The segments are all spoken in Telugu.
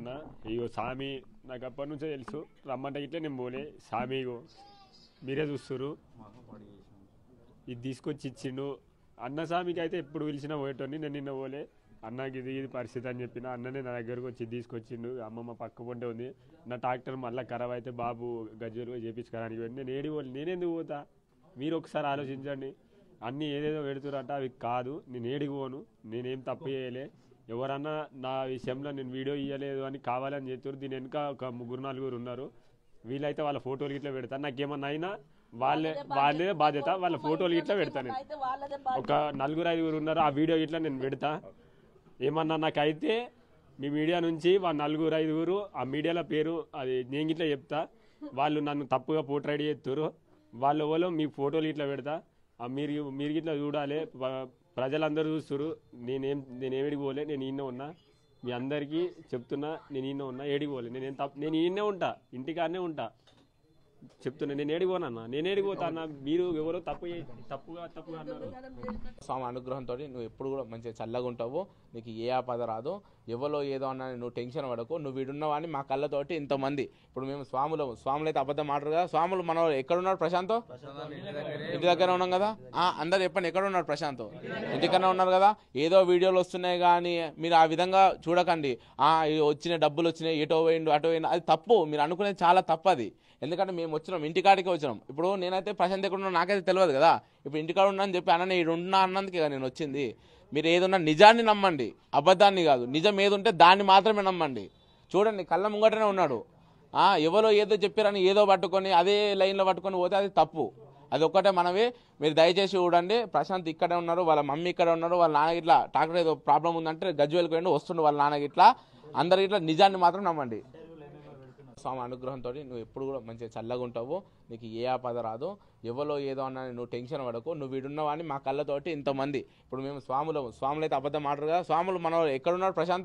అన్న ఇగో స్వామి నాకు అప్పటి నుంచే తెలుసు రమ్మంటే ఇట్లా నేను పోలే స్వామి ఇగో మీరే చూస్తురు ఇది తీసుకొచ్చి ఇచ్చిండు అన్న స్వామికి అయితే ఎప్పుడు పిలిచినా పోయేటోని నేను నిన్న పోలే అన్నకి ఇది ఇది పరిస్థితి అని చెప్పిన అన్ననే నా దగ్గరకు వచ్చి ఇది తీసుకొచ్చిండు అమ్మమ్మ పక్క పొంటే ఉంది నా ట్రాక్టర్ మళ్ళీ ఖరాబ్ అయితే బాబు గజ్జలు చేపించుకోవడానికి పోయింది నేను ఏడి పోలే నేనెందుకు పోతా మీరు ఒకసారి ఆలోచించండి అన్నీ ఏదేదో పెడుతురట అవి కాదు నేను ఏడికి పోను నేనేం తప్పు చేయలే ఎవరన్నా నా విషయంలో నేను వీడియో ఇవ్వలేదు అని కావాలని చెప్తారు దీని వెనుక ఒక ముగ్గురు నలుగురు ఉన్నారు వీళ్ళైతే వాళ్ళ ఫోటోలు ఇట్లా పెడతాను నాకేమన్నా అయినా వాళ్ళే వాళ్ళే బాధ్యత వాళ్ళ ఫోటోలు ఇట్లా పెడతాను నేను అయితే వాళ్ళదే ఒక నలుగురు ఐదుగురు ఉన్నారు ఆ వీడియో ఇట్లా నేను పెడతా ఏమన్నా నాకైతే మీ మీడియా నుంచి వాళ్ళ నలుగురు ఐదుగురు ఆ మీడియాలో పేరు అది నేను ఇట్లా చెప్తా వాళ్ళు నన్ను తప్పుగా పోట్రైడ్ చేస్తారు వాళ్ళు ఎవరో మీ ఫోటోలు ఇట్లా పెడతా ఆ మీరు మీరు ఇట్లా చూడాలి ప- ప్రజలందరూ చూస్తారు నేనేం నేను ఏమిడికి పోలే నేను ఈయన ఉన్నా మీ అందరికీ చెప్తున్నా నేను ఈయన ఉన్నా ఏడికి పోలే నేను ఏం తప్పు నేను ఈయనే ఉంటా ఇంటికాడనే ఉంటా చెప్తున్నా నేను ఏడికి పోనన్నా నేను ఏడికి పోతా అన్న మీరు ఎవరో తప్పు చే- తప్పుగా తప్పుగా అన్నారు స్వామి అనుగ్రహంతో నువ్వు ఎప్పుడు కూడా మంచిగా చల్లగా ఉంటావు నీకు ఏ ఆపద రాదు ఎవరో ఏదో అన్నా నువ్వు టెన్షన్ పడకు నువ్వు వీడున్నవాడిని మా కళ్ళతోటి ఇంతమంది ఇప్పుడు మేము స్వాములు స్వాములు అయితే అబద్ధం మాట్లాడు కదా స్వాములు మన ఎక్కడ ఉన్నారు ప్రశాంత్ ఇంటి దగ్గర ఉన్నాం కదా ఆ, అందరు చెప్పండి ఎక్కడ ఉన్నారు ప్రశాంత్ ఇంటికన్నా ఉన్నారు కదా ఏదో వీడియోలు వస్తున్నాయి కానీ మీరు ఆ విధంగా చూడకండి ఆ ఇది వచ్చిన డబ్బులు వచ్చినాయి ఎటో పోయిండు అటో పోయిండు అది తప్పు మీరు అనుకునేది చాలా తప్పు అది ఎందుకంటే మేము వచ్చినాం ఇంటికాడికి వచ్చినాం ఇప్పుడు నేనైతే ప్రశాంత్ ఎక్కడ ఉన్నా నాకైతే తెలియదు కదా ఇప్పుడు ఇంటికాడ ఉన్నా అని చెప్పి అన్న ఈడు ఉన్నా అన్నందుకే కదా నేను వచ్చింది మీరు ఏదున్నా నిజాన్ని నమ్మండి అబద్ధాన్ని కాదు నిజం ఏది ఉంటే దాన్ని మాత్రమే నమ్మండి చూడండి కళ్ళ ముంగటనే ఉన్నాడు ఆ, ఎవరో ఏదో చెప్పారని ఏదో పట్టుకొని అదే లైన్లో పట్టుకొని పోతే అది తప్పు అది ఒక్కటే మనవి మీరు దయచేసి చూడండి ప్రశాంత్ ఇక్కడే ఉన్నారు వాళ్ళ మమ్మీ ఇక్కడ ఉన్నారు వాళ్ళ నాన్న ఇట్లా టాక్టర్ ఏదో ప్రాబ్లం ఉందంటే గజ్వేల్కి వెళ్ళి వస్తుండు వాళ్ళ నాన్న ఇట్లా అందరు ఇట్లా నిజాన్ని మాత్రం నమ్మండి స్వామి అనుగ్రహంతో నువ్వు ఎప్పుడు కూడా మంచిగా చల్లగా ఉంటావు నీకు ఏ ఆపద రాదు ఎవరో ఏదో అన్నా నువ్వు టెన్షన్ పడకు నువ్వు వీడున్నవాడిని మా కళ్ళతోటి ఇంతమంది ఇప్పుడు మేము స్వాములు స్వాములు అయితే అబద్ధం మాట్లాడు కదా స్వాములు మన ఎక్కడ ఉన్నారు ప్రశాంత్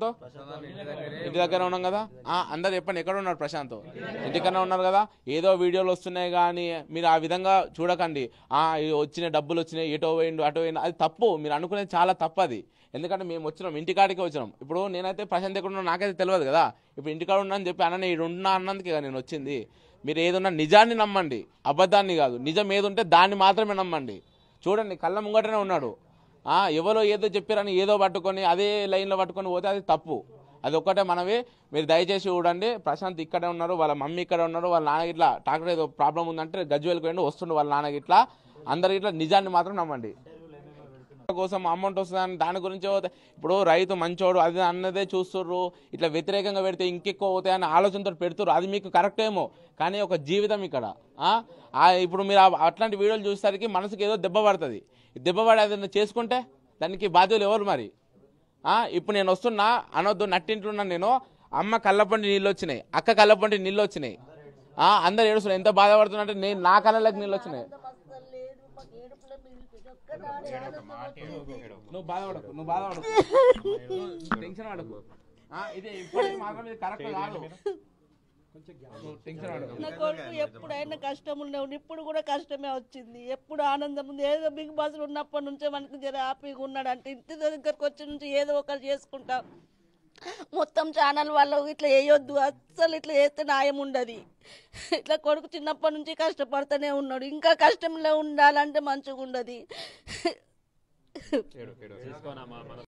ఇంటి దగ్గర ఉన్నాం కదా ఆ, అందరు చెప్పండి ఎక్కడ ఉన్నారు ప్రశాంత్ ఇంటికన్నా ఉన్నారు కదా ఏదో వీడియోలు వస్తున్నాయి కానీ మీరు ఆ విధంగా చూడకండి ఆ ఇది వచ్చిన డబ్బులు వచ్చినాయి ఎటో పోయిండు అటో పోయిండు అది తప్పు మీరు అనుకునేది చాలా తప్పు అది ఎందుకంటే మేము వచ్చినాం ఇంటికాడికి వచ్చినాం ఇప్పుడు నేనైతే ప్రశాంత్ ఎక్కడ ఉన్నా నాకైతే తెలియదు కదా ఇప్పుడు ఇంటికాడ ఉన్నా అని చెప్పి అన్న ఈడు ఉన్నా అన్నందుకే కదా నేను వచ్చింది మీరు ఏదున్నా నిజాన్ని నమ్మండి అబద్ధాన్ని కాదు నిజం ఏది ఉంటే దాన్ని మాత్రమే నమ్మండి చూడండి కళ్ళ ముంగటనే ఉన్నాడు ఆ, ఎవరో ఏదో చెప్పారని ఏదో పట్టుకొని అదే లైన్లో పట్టుకొని పోతే అది తప్పు అది ఒక్కటే మనవి మీరు దయచేసి చూడండి ప్రశాంత్ ఇక్కడే ఉన్నారు వాళ్ళ మమ్మీ ఇక్కడ ఉన్నారు వాళ్ళ నాన్న ఇట్లా టాక్టర్ ఏదో ప్రాబ్లం ఉందంటే గజ్వేల్కి వెళ్ళి వస్తుండు వాళ్ళ నాన్నకి ఇట్లా అందరు ఇట్లా నిజాన్ని మాత్రం నమ్మండి కోసం అమౌంట్ వస్తుందని దాని గురించి పోతే ఇప్పుడు రైతు మంచోడు అది అన్నదే చూస్తుర్రు ఇట్లా వ్యతిరేకంగా పెడితే ఇంకెక్కువ అవుతాయని ఆలోచనతో పెడుతుర్రు అది మీకు కరెక్ట్ ఏమో కానీ ఒక జీవితం ఇక్కడ ఆ? ఆ ఇప్పుడు మీరు ఆ- అట్లాంటి వీడియోలు చూసేసరికి మనసుకి ఏదో దెబ్బ పడుతుంది దెబ్బ పడి అది చేసుకుంటే దానికి బాధ్యులు ఎవరు మరి ఆ, ఇప్పుడు నేను వస్తున్నా అనొద్దు నట్టింటున్నాను నేను అమ్మ కళ్ళపంటి నీళ్ళు వచ్చినాయి అక్క కళ్ళపంటి నీళ్ళు వచ్చినాయి ఆ, అందరు ఏడుస్తున్నారు ఎంత బాధపడుతున్నా అంటే నేను నా కళ్ళకి నీళ్ళు వచ్చినాయి అస్సలు లేదు మాకు ఏడుపులే మిగిలిపోయింది ఒక్కనాడే ఆనందం వచ్చింది. నువ్వు బాధపడకు నువ్వు బాధపడకు నువ్వు టెన్షన్ పడకు ఆ, ఇది ఇప్పటికి మాత్రం ఇది కరెక్ట్ కాదు నువ్వు టెన్షన్ పడకు నా కొడుకు ఎప్పుడైనా కష్టం ఉండవు ఇప్పుడు కూడా కష్టమే వచ్చింది ఎప్పుడు ఆనందం ఉంది ఏదో బిగ్ బాస్ ఉన్నప్పటి నుంచే మనకి జర హ్యాపీగా ఉన్నాడు అంటే ఇంటి దగ్గరకు వచ్చి నుంచి ఏదో ఒకటి చేసుకుంటాం మొత్తం ఛానల్ వాళ్ళు ఇట్లా వేయొద్దు అస్సలు ఇట్లా చేస్తే న్యాయం ఉండదు ఇట్లా కొడుకు చిన్నప్పటి నుంచి కష్టపడుతూనే ఉన్నాడు ఇంకా కష్టంలో ఉండాలంటే మంచిగా ఉండదు